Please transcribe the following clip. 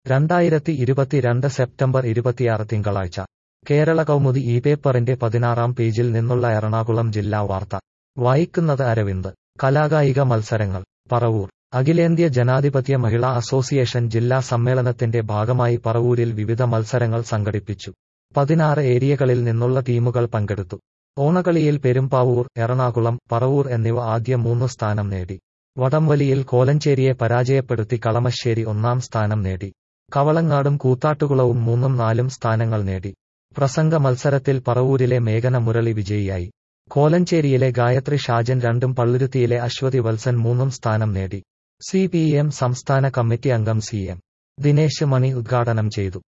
രണ്ടായിരത്തി ഇരുപത്തിരണ്ട് സെപ്റ്റംബർ ഇരുപത്തിയാറ് തിങ്കളാഴ്ച കേരള കൗമുദി ഈ പേപ്പറിന്റെ പതിനാറാം പേജിൽ നിന്നുള്ള എറണാകുളം ജില്ലാ വാർത്ത വായിക്കുന്നത് അരവിന്ദ് കലാകായിക മത്സരങ്ങൾ പറവൂർ അഖിലേന്ത്യ ജനാധിപത്യ മഹിളാ അസോസിയേഷൻ ജില്ലാ സമ്മേളനത്തിന്റെ ഭാഗമായി പറവൂരിൽ വിവിധ മത്സരങ്ങൾ സംഘടിപ്പിച്ചു പതിനാറ് ഏരിയകളിൽ നിന്നുള്ള ടീമുകൾ പങ്കെടുത്തു ഓണക്കളിയിൽ പെരുമ്പാവൂർ എറണാകുളം പറവൂർ എന്നിവ ആദ്യ മൂന്ന് സ്ഥാനം നേടി വടംവലിയിൽ കോലഞ്ചേരിയെ പരാജയപ്പെടുത്തി കളമശ്ശേരി ഒന്നാം സ്ഥാനം നേടി കവളങ്ങാടും കൂത്താട്ടുകുളവും മൂന്നും നാലും സ്ഥാനങ്ങൾ നേടി പ്രസംഗ മത്സരത്തിൽ പറവൂരിലെ മേഘന മുരളി വിജയിയായി കോലഞ്ചേരിയിലെ ഗായത്രി ഷാജൻ രണ്ടും പള്ളുരുത്തിയിലെ അശ്വതി വത്സൻ മൂന്നും സ്ഥാനം നേടി സി പി എം സംസ്ഥാന കമ്മിറ്റി അംഗം സി എം ദിനേശ് മണി ഉദ്ഘാടനം ചെയ്തു